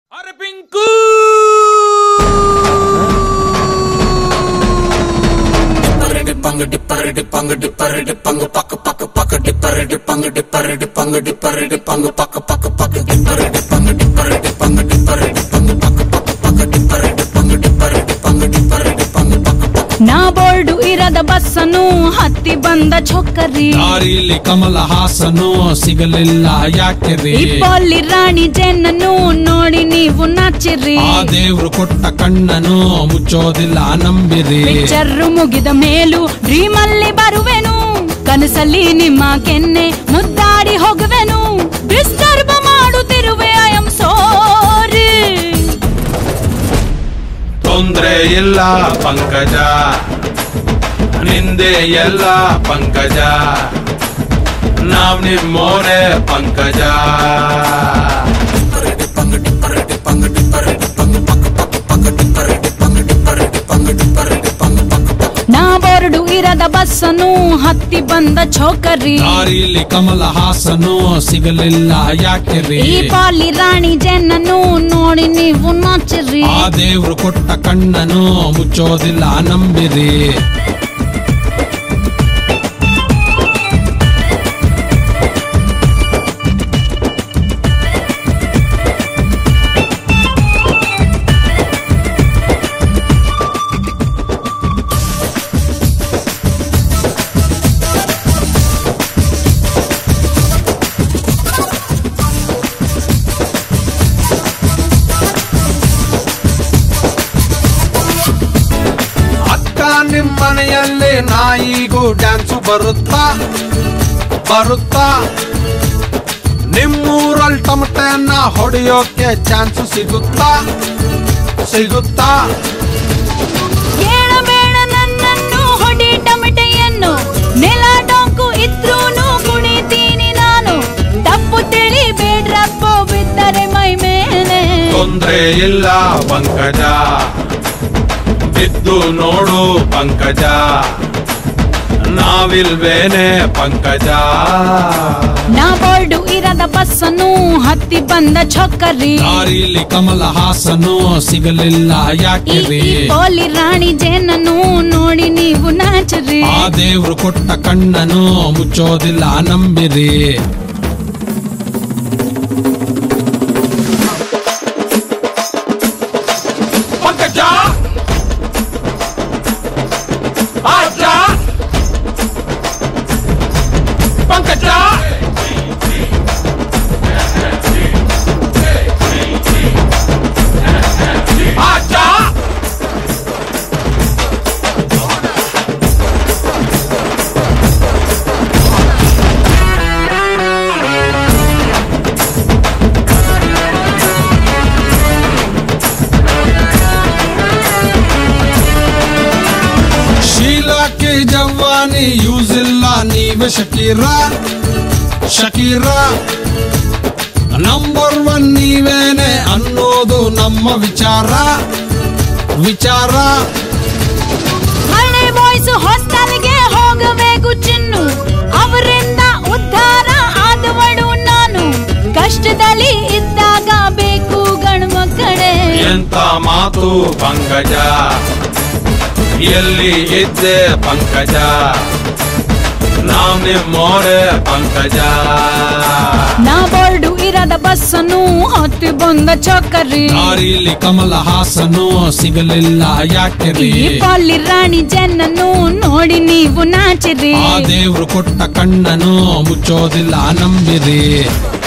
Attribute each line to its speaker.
Speaker 1: ಅರೆ ಪಿಂಕು
Speaker 2: ಡಿಪ್ಪಂಗ ಡಿಪ್ಪರ ಡಿಪ್ಪಂಗ ಡಿಪ್ಪರ ಡಿಪ್ಪಂಗ ಪಕ್ಕ ಪಕ್ಕ ಪಕ್ಕ ಡಿಪ್ಪರ ಡಿಪ್ಪಂಗ ಡಿಪ್ಪರ ಡಿಪ್ಪಂಗ ಡಿಪ್ಪರ ಡಿಪ್ಪಂಗ ಪಕ್ಕ ಪಕ್ಕ ಪಕ್ಕ ಡಿಪ್ಪರ ಡಿಪ್ಪಂಗ ಡಿಪ್ಪರ ಡಿಪ್ಪಂಗ ಡಿಪ್ಪರ ಡಿಪ್ಪಂಗ ಪಕ್ಕ ಪಕ್ಕ ಪಕ್ಕ ಡಿಪ್ಪರ ಡಿಪ್ಪಂಗ ಡಿಪ್ಪರ ಡಿಪ್ಪಂಗ ಡಿಪ್ಪರ ಡಿಪ್ಪಂಗ ಪಕ್ಕ ಪಕ್ಕ
Speaker 3: ನಾ ಬೋರ್ಡು ಇರದ ಬಸ್ಸನು ಹತ್ತಿ ಬಂದ ಚೊಕ್ಕರಿ
Speaker 1: ದಾರಿಲಿ ಕಮಲ ಹಾಸನು ಸಿಗಲಿಲ್ಲ ಯಾಕೆ ರೀ
Speaker 3: ಇಪ್ಪಲ್ಲಿ ರಾಣಿ ಜೆನ್ನನು ನೋಡಿ ನೀವು ನಾಚಿರಿ
Speaker 1: ಆ ದೇವ್ರು ಕೊಟ್ಟ ಕಣ್ಣನು ಮುಚ್ಚೋದಿಲ್ಲ ನಂಬಿರಿ
Speaker 3: ಪಿಕ್ಚರ್ ಮುಗಿದ ಮೇಲೂ ಡ್ರೀಮ್ ಅಲ್ಲಿ ಬರುವೆನು ಕನಸಲ್ಲಿ ನಿಮ್ಮ ಕೆನ್ನೆ ಮುದ್ದಾಡಿ ಹೋಗುವೆನು ಡಿಸ್ಟರ್ಬ್ ಮಾಡುತ್ತಿರುವೆ ಐ ಆಮ್ ಸೋರಿ
Speaker 1: ತೊಂದ್ರೆ ಇಲ್ಲ ಪಂಕಜ ನಿಂದೆ ಎಲ್ಲ ಪಂಕಜ ನಾವ್ ನಿಮ್ಮೋರೆ ಪಂಕಜ
Speaker 2: ಡಿಪ್ಪಂಗ ಡಿಪ್ಪರ ಡಿಪ್ಪಂಗ ಡಿಪ್ಪರ ಡಿಪ್ಪಂಗ ಪಕ್ಕ ಪಕ್ಕ ಪಕ್ಕ ಡಿಪ್ಪರ ಡಿಪ್ಪಂಗ ಡಿಪ್ಪರ ಡಿಪ್ಪಂಗ ಡಿಪ್ಪರ ಡಿಪ್ಪಂಗ ಪಕ್ಕ ಪಕ್ಕ
Speaker 3: ನಾ ಬೋರ್ಡು ಇರದ ಬಸ್ಸನು ಹತ್ತಿ ಬಂದ ಚೋಕರಿ
Speaker 1: ದಾರಿಲಿ ಕಮಲ ಹಾಸನು ಸಿಗಲಿಲ್ಲ ಯಾಕೆ ರೀ
Speaker 3: ಈ ಪಾಲಿ ರಾಣಿ ಜೆನ್ನನು ನೋಡಿ ನೀವು ನಾಚಿರಿ
Speaker 1: ಆ ದೇವ್ರು ಕೊಟ್ಟ ಕಣ್ಣನು ಮುಚ್ಚೋದಿಲ್ಲ ನಂಬಿರಿ ಅಕ್ಕ ನಿಮ್ ಮನೆಯಲ್ಲಿ ನಾಯಿಗೂ ಡ್ಯಾನ್ಸು ಬರುತ್ತಾ ಬರುತ್ತಾ ನಿಮ್ಮೂರಲ್ಲಿ ಟಮಟೆನ ಹೊಡೆಯೋಕೆ ಚಾನ್ಸ್ ಸಿಗುತ್ತಾ ಸಿಗುತ್ತಾ
Speaker 3: ಕೇಳಬೇಡ ನನ್ನನ್ನು ಹೊಡಿ ಟಮಟೆಯನ್ನು ನೆಲ ಡೊಂಕು ಇದ್ರೂನು ಕುಣಿತೀನಿ ನಾನು ತಪ್ಪು ತಿಳಿಬೇಡ್ರಪ್ಪೋ ಬಿದ್ದರೆ ಮೈ ಮೇಲೆ
Speaker 1: ತೊಂದ್ರೆ ಇಲ್ಲ ಪಂಕಜ ಬಿದ್ದು ನೋಡು ಪಂಕಜ ನಾವಿಲ್ವೇನೆ ಪಂಕಜ
Speaker 3: ನಾ ಬೋರ್ಡು ಇರದ ಬಸ್ಸನ್ನು ಹತ್ತಿ ಬಂದ ಚೊಕ್ಕರಿ
Speaker 1: ದಾರಿಲಿ ಕಮಲ ಹಾಸನು ಸಿಗಲಿಲ್ಲ ಯಾಕೆ
Speaker 3: ಈ
Speaker 1: ರೀ
Speaker 3: ಈ ಪೋಲಿ ರಾಣಿ ಜೇನನ್ನು ನೋಡಿ ನೀವು ನಾಚರಿ
Speaker 1: ಆ ದೇವ್ರು ಕೊಟ್ಟ ಕಣ್ಣನು ಮುಚ್ಚೋದಿಲ್ಲ ನಂಬಿರಿ ಪಂಕಜ ಆಜ ಪಂಕಜ ಆಜ ಶೀಲಾಕ್ಕೆ ಜವಾನಿ ಯೂಸ್ ಇಲ್ಲ ನೀವೇ ಶಕೀರ ಶಕೀರ ನಂಬರ್ ಒನ್ ನೀವೇನೆ ಅನ್ನೋದು ನಮ್ಮ ವಿಚಾರ ವಿಚಾರ
Speaker 3: ಹಳೆ ಬಾಯ್ಸ್ ಹಾಸ್ಟೆಲ್ಗೆ ಹೋಗಬೇಕು ಚಿನ್ನು ಅವರಿಂದ ಉದ್ಧಾರ ಆದವಳು ನಾನು ಕಷ್ಟದಲ್ಲಿ ಇದ್ದಾಗ ಬೇಕು ಗಂಡು ಮಕ್ಕಳೇ
Speaker 1: ಎಂತ ಮಾತು ಪಂಕಜ ಎಲ್ಲಿ ಇದ್ದೆ ಪಂಕಜ ನಾವ್ ನಿಮ್ಮೋರೆ ಪಂಕಜ
Speaker 3: ನಾ ಬೋರ್ಡು ಇರದ ಬಸ್ಸನ್ನು ಹತ್ತಿ ಬಂದ ಚೊಕ್ಕರಿ
Speaker 1: ದಾರಿಲಿ ಕಮಲ ಹಾಸನು ಸಿಗಲಿಲ್ಲ ಯಾಕೆ ರೀ
Speaker 3: ಈ ಪಾಲಿ ರಾಣಿ ಜೆನ್ನನ್ನು ನೋಡಿ ನೀವು ನಾಚಿರಿ
Speaker 1: ಆ ದೇವ್ರು ಕೊಟ್ಟ ಕಣ್ಣನು ಮುಚ್ಚೋದಿಲ್ಲ ನಂಬಿರಿ